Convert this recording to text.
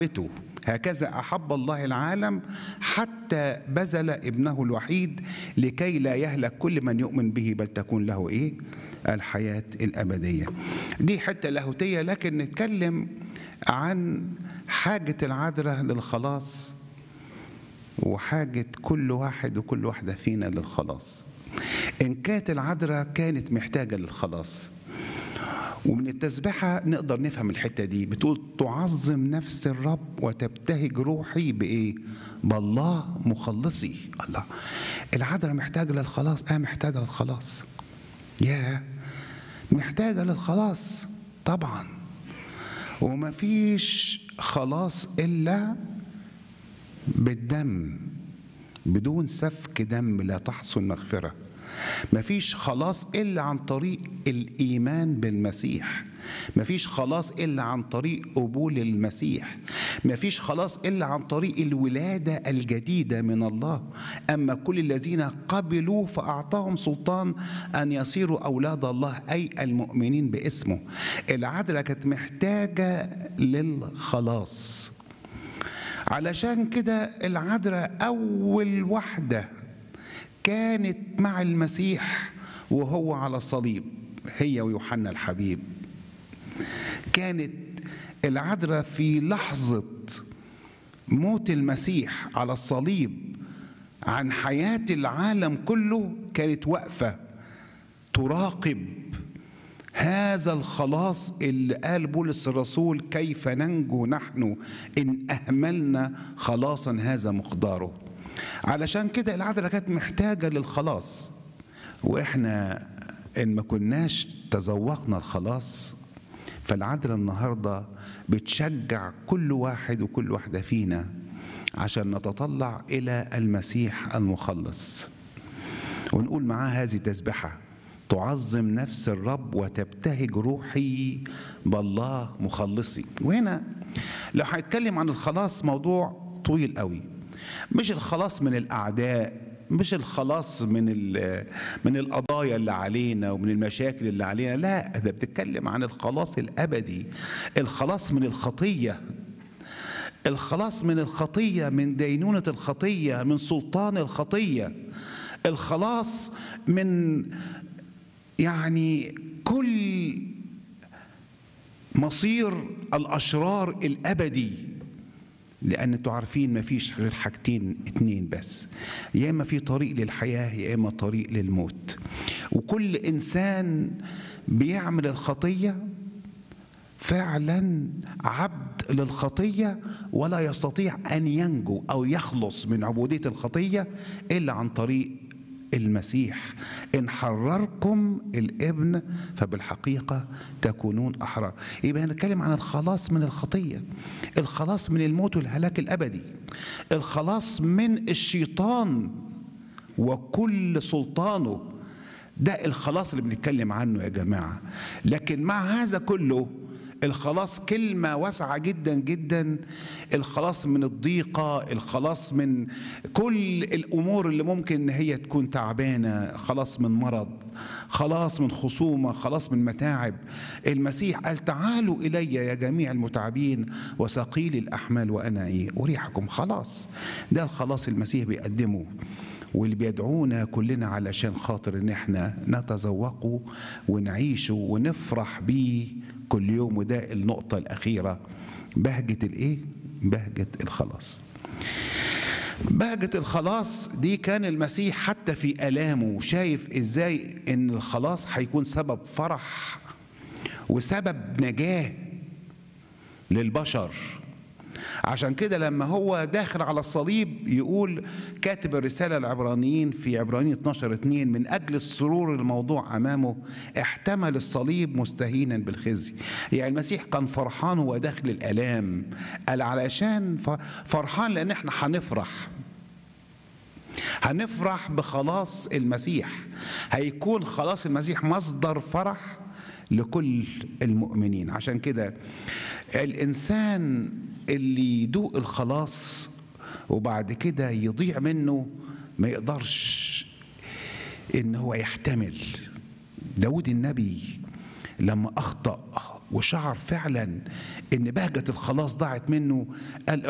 محبته هكذا احب الله العالم حتى بذل ابنه الوحيد لكي لا يهلك كل من يؤمن به بل تكون له ايه الحياه الابديه دي حته لاهوتيه لكن نتكلم عن حاجه العذراء للخلاص وحاجه كل واحد وكل واحده فينا للخلاص ان كانت العذراء كانت محتاجه للخلاص ومن التسبحة نقدر نفهم الحتة دي بتقول تعظم نفس الرب وتبتهج روحي بإيه؟ بالله مخلصي الله العذراء محتاجة للخلاص آه محتاجة للخلاص يا محتاجة للخلاص طبعا ومفيش خلاص إلا بالدم بدون سفك دم لا تحصل مغفره مفيش خلاص إلا عن طريق الإيمان بالمسيح مفيش خلاص إلا عن طريق قبول المسيح مفيش خلاص إلا عن طريق الولادة الجديدة من الله أما كل الذين قبلوا فأعطاهم سلطان أن يصيروا أولاد الله أي المؤمنين باسمه العذراء كانت محتاجة للخلاص علشان كده العذراء أول واحدة كانت مع المسيح وهو على الصليب هي ويوحنا الحبيب كانت العذراء في لحظة موت المسيح على الصليب عن حياة العالم كله كانت واقفة تراقب هذا الخلاص اللي قال بولس الرسول كيف ننجو نحن إن أهملنا خلاصا هذا مقداره علشان كده العذراء كانت محتاجة للخلاص وإحنا إن ما كناش تذوقنا الخلاص فالعذراء النهاردة بتشجع كل واحد وكل واحدة فينا عشان نتطلع إلى المسيح المخلص ونقول معاه هذه تسبحة تعظم نفس الرب وتبتهج روحي بالله مخلصي وهنا لو هنتكلم عن الخلاص موضوع طويل قوي مش الخلاص من الاعداء مش الخلاص من من القضايا اللي علينا ومن المشاكل اللي علينا لا ده بتتكلم عن الخلاص الابدي الخلاص من الخطيه الخلاص من الخطيه من دينونه الخطيه من سلطان الخطيه الخلاص من يعني كل مصير الاشرار الابدي لان انتوا عارفين ما فيش غير حاجتين اتنين بس يا اما في طريق للحياه يا اما طريق للموت وكل انسان بيعمل الخطيه فعلا عبد للخطيه ولا يستطيع ان ينجو او يخلص من عبوديه الخطيه الا عن طريق المسيح إن حرركم الابن فبالحقيقة تكونون أحرار يبقى هنتكلم عن الخلاص من الخطية الخلاص من الموت والهلاك الأبدي الخلاص من الشيطان وكل سلطانه ده الخلاص اللي بنتكلم عنه يا جماعة لكن مع هذا كله الخلاص كلمة واسعة جدا جدا الخلاص من الضيقة الخلاص من كل الأمور اللي ممكن إن هي تكون تعبانة خلاص من مرض خلاص من خصومة خلاص من متاعب المسيح قال تعالوا إلي يا جميع المتعبين وثقيل الأحمال وأنا إيه أريحكم خلاص ده الخلاص المسيح بيقدمه واللي بيدعونا كلنا علشان خاطر ان احنا نتذوقه ونعيشه ونفرح بيه كل يوم وده النقطة الأخيرة بهجة الإيه؟ بهجة الخلاص. بهجة الخلاص دي كان المسيح حتى في آلامه شايف إزاي إن الخلاص هيكون سبب فرح وسبب نجاة للبشر عشان كده لما هو داخل على الصليب يقول كاتب الرسالة العبرانيين في عبرانيين 12 2 من أجل السرور الموضوع أمامه احتمل الصليب مستهينا بالخزي يعني المسيح كان فرحان وهو داخل الآلام قال علشان فرحان لأن احنا هنفرح هنفرح بخلاص المسيح هيكون خلاص المسيح مصدر فرح لكل المؤمنين عشان كده الإنسان اللي يدوق الخلاص وبعد كده يضيع منه ما يقدرش ان هو يحتمل داود النبي لما اخطا وشعر فعلا ان بهجة الخلاص ضاعت منه قال